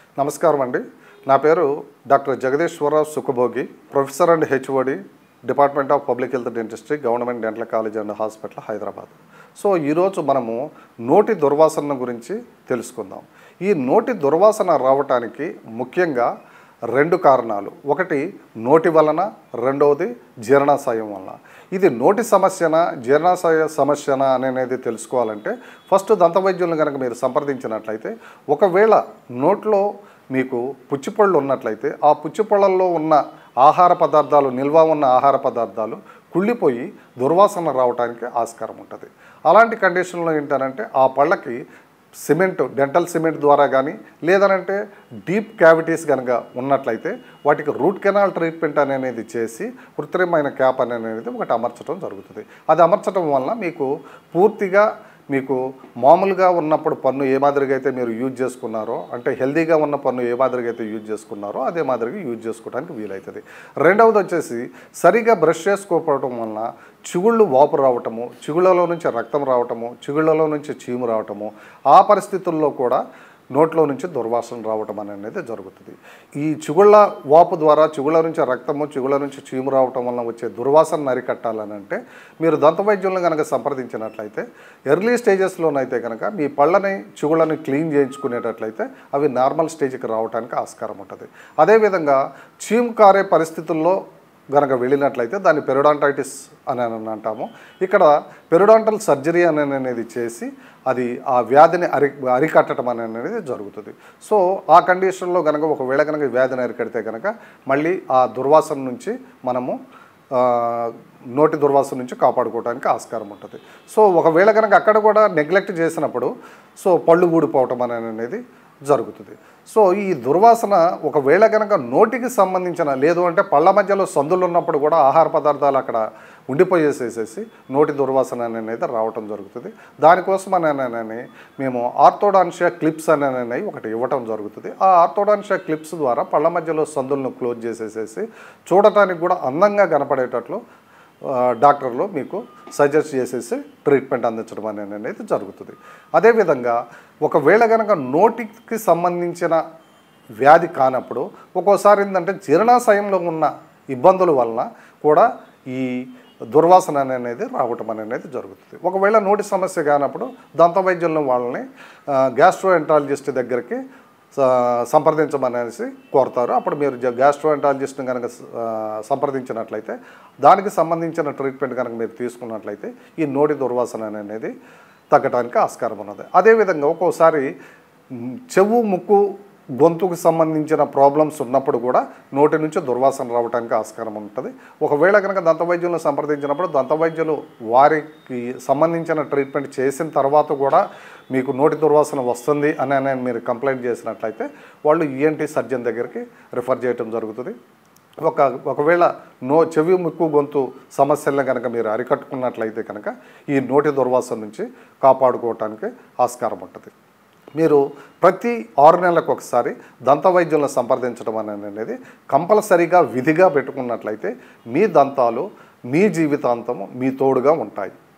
నమస్కారం అండి నా పేరు doctor Jagadishwara Rao Sukhabhogi professor and HOD department of public health dentistry government dental college and hospital Hyderabad so ఈరోజు మనము నోటి దుర్వాసన గురించి తెలుసుకుందాం ఈ నోటి దుర్వాసన రావటానికి ముఖ్యంగా రెండు కారణాలు ఒకటి నోటి వలన రెండవది జీర్ణాశయం వలన ఇది నోటి సమస్యనా జీర్ణాశయ సమస్యనా అనేది తెలుసుకోవాలంటే ఫస్ట్ దంతవైద్యులను కనుక మీరు సంప్రదించినట్లయితే ఒకవేళ నోట్లో మీకు పుచ్చిపళ్ళు ఉన్నట్లయితే ఆ పుచ్చిపళ్ళల్లో ఉన్న ఆహార పదార్థాలు నిల్వ ఉన్న ఆహార పదార్థాలు కుళ్ళిపోయి దుర్వాసన రావడానికి ఆస్కారం ఉంటుంది అలాంటి కండిషన్లో ఏంటనంటే ఆ పళ్ళకి సిమెంట్ డెంటల్ సిమెంట్ ద్వారా కానీ లేదనంటే డీప్ క్యావిటీస్ కనుక ఉన్నట్లయితే వాటికి రూట్ కెనాల్ ట్రీట్మెంట్ అనేది చేసి కృత్రిమైన క్యాప్ అనేది ఒకటి అమర్చడం జరుగుతుంది అది అమర్చడం వలన మీకు పూర్తిగా మీకు మామూలుగా ఉన్నప్పుడు పన్ను ఏ మాదిరిగా అయితే మీరు యూజ్ చేసుకున్నారో అంటే హెల్దీగా ఉన్న పన్ను ఏ మాదిరిగా అయితే యూజ్ చేసుకున్నారో అదే మాదిరిగా యూజ్ చేసుకోవడానికి వీలవుతుంది రెండవది వచ్చేసి సరిగా బ్రష్ చేసుకోకపోవడం వలన చిగుళ్ళు వాపు రావటము చిగుళ్ళలో నుంచి రక్తం రావటము చిగుళ్ళలో నుంచి చీము రావటము ఆ పరిస్థితుల్లో కూడా నోట్లో నుంచి దుర్వాసన రావటం అనేది జరుగుతుంది ఈ చిగుళ్ళ వాపు ద్వారా చిగుళ్ళ నుంచి రక్తము చిగుళ్ళ నుంచి చీము రావటం వలన వచ్చే దుర్వాసన అరికట్టాలని అంటే మీరు దంతవైద్యులను కనుక సంప్రదించినట్లయితే ఎర్లీ స్టేజెస్లోనైతే కనుక మీ పళ్ళని చిగుళ్ళని క్లీన్ చేయించుకునేటట్లయితే అవి నార్మల్ స్టేజ్కి రావడానికి ఆస్కారం ఉంటుంది అదేవిధంగా చీము కారే పరిస్థితుల్లో గనక వెళ్ళినట్లయితే దాన్ని పెరుడాంటైటిస్ అని అని అంటాము ఇక్కడ పెరుడాంటల్ సర్జరీ అని అనేది చేసి అది ఆ వ్యాధిని అరి అరికట్టడం అని అనేది జరుగుతుంది సో ఆ కండిషన్లో కనుక ఒకవేళ కనుక ఈ వ్యాధిని అరికడితే కనుక మళ్ళీ ఆ దుర్వాసన నుంచి మనము ఆ, నోటి దుర్వాసన నుంచి కాపాడుకోవడానికి ఆస్కారం ఉంటుంది సో ఒకవేళ కనుక అక్కడ కూడా నెగ్లెక్ట్ చేసినప్పుడు సో పళ్ళు ఊడిపోవటం అని అనేది జరుగుతుంది సో ఈ దుర్వాసన ఒకవేళ కనుక నోటికి సంబంధించిన లేదు అంటే పళ్ళ మధ్యలో సందులు ఉన్నప్పుడు కూడా ఆహార పదార్థాలు అక్కడ ఉండిపోయేసేసేసి నోటి దుర్వాసన అనేది రావటం జరుగుతుంది దానికోసం అని మేము ఆర్థోడాన్షియా క్లిప్స్ అనేవి ఒకటి ఇవ్వటం జరుగుతుంది ఆ ఆర్థోడాన్షియా క్లిప్స్ ద్వారా పళ్ళ మధ్యలో సందులను క్లోజ్ చేసేసేసి చూడటానికి కూడా అందంగా కనపడేటట్లు ఆ, డాక్టర్లు మీకు సజెస్ట్ చేసేసి ట్రీట్మెంట్ అందించడం అనేది అనేది జరుగుతుంది అదేవిధంగా ఒకవేళ కనుక నోటికి సంబంధించిన వ్యాధి కానప్పుడు ఒక్కోసారి ఏంటంటే జీర్ణాశయంలో ఉన్న ఇబ్బందుల వలన కూడా ఈ దుర్వాసన అనేది రావటం అనేది జరుగుతుంది ఒకవేళ నోటి సమస్య కానప్పుడు దంత వైద్యులను వాళ్ళని గ్యాస్ట్రో ఎంట్రాలజిస్ట్ దగ్గరికి స- సంప్రదించమనేసి కోరుతారు అప్పుడు మీరు జ- గ్యాస్ట్రోఎంటాలజిస్ట్ని కనుక ఆ, సంప్రదించినట్లయితే దానికి సంబంధించిన ట్రీట్మెంట్ కనుక మీరు తీసుకున్నట్లయితే ఈ నోటి దుర్వాసన అనేది తగ్గడానికి ఆస్కారం ఉన్నది అదేవిధంగా ఒక్కోసారి మ్, చెవు ముక్కు గొంతుకు సంబంధించిన ప్రాబ్లమ్స్ ఉన్నప్పుడు కూడా నోటి నుంచి దుర్వాసన రావడానికి ఆస్కారం ఉంటుంది ఒకవేళ కనుక దంతవైద్యులను సంప్రదించినప్పుడు దంతవైద్యులు వారికి సంబంధించిన ట్రీట్మెంట్ చేసిన తర్వాత కూడా మీకు నోటి దుర్వాసన వస్తుంది అని అని మీరు కంప్లైంట్ చేసినట్లయితే వాళ్ళు ఈఎన్టీ సర్జన్ దగ్గరికి రిఫర్ చేయటం జరుగుతుంది ఒక ఒకవేళ నో చెవి ముక్కు గొంతు సమస్యలను కనుక మీరు అరికట్టుకున్నట్లయితే కనుక ఈ నోటి దుర్వాసన నుంచి కాపాడుకోవటానికి ఆస్కారం ఉంటుంది మీరు ప్రతి ఆరు నెలలకు ఒకసారి దంత వైద్యులను సంప్రదించడం అనేది అనేది కంపల్సరీగా విధిగా పెట్టుకున్నట్లయితే మీ దంతాలు మీ జీవితాంతము మీ తోడుగా ఉంటాయి